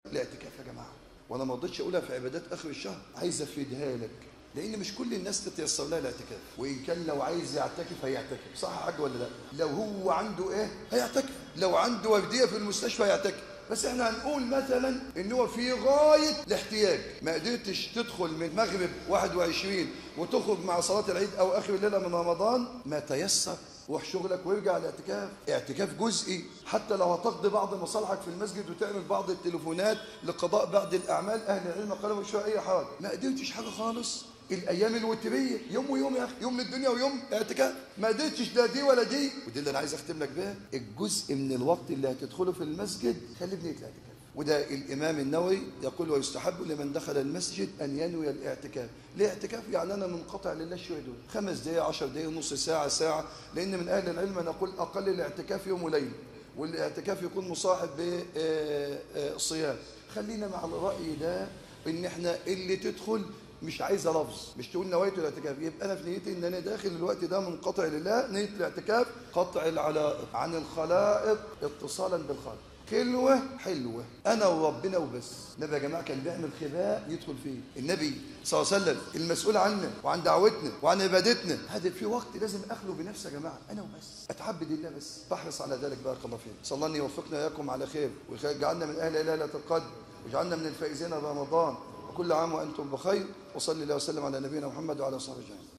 الاعتكاف يا جماعه وانا ما رضيتش اقولها في عبادات اخر الشهر عايز افيدها لك لان مش كل الناس تتيسر لها الاعتكاف وان كان لو عايز يعتكف هيعتكف صح يا حاج ولا لا لو هو عنده ايه هيعتكف لو عنده ورديه في المستشفى هيعتكف بس احنا هنقول مثلا ان هو في غايه الاحتياج ما قدرتش تدخل من مغرب 21 وتخرج مع صلاه العيد او اخر الليله من رمضان ما تيسر روح شغلك وارجع الاعتكاف اعتكاف جزئي حتى لو هتقضي بعض مصالحك في المسجد وتعمل بعض التليفونات لقضاء بعض الاعمال اهل العلم قالوا مش اي حاجه ما قدرتش حاجه خالص الايام الوتريه يوم ويوم يا اخي يوم للدنيا ويوم اعتكاف ما قدرتش لا دي ولا دي ودي اللي انا عايز اختم لك بيها الجزء من الوقت اللي هتدخله في المسجد خلي بنيه الاعتكاف وده الإمام النووي يقول ويستحب لمن دخل المسجد أن ينوي الاعتكاف الاعتكاف يعني أنا منقطع لله شوية دول خمس دقايق عشر دقايق نص ساعة ساعة لأن من أهل العلم نقول أقل الاعتكاف يوم وليلة والاعتكاف يكون مصاحب بصيام خلينا مع الرأي ده إن إحنا اللي تدخل مش عايزه لفظ مش تقول نويت الاعتكاف يبقى انا في نيتي ان انا داخل الوقت ده منقطع لله نيه الاعتكاف قطع العلائق عن الخلائق اتصالا بالخالق كلوة حلوة أنا وربنا وبس النبي يا جماعة كان بيعمل خباء يدخل فيه النبي صلى الله عليه وسلم المسؤول عنا وعن دعوتنا وعن عبادتنا هذا في وقت لازم أخلو بنفسي يا جماعة أنا وبس أتعبد الله بس بحرص على ذلك بارك الله فيك صلى الله أن يوفقنا إياكم على خير ويجعلنا من أهل ليلة القدر ويجعلنا من الفائزين برمضان وكل عام وأنتم بخير وصلي الله وسلم على نبينا محمد وعلى صحبه أجمعين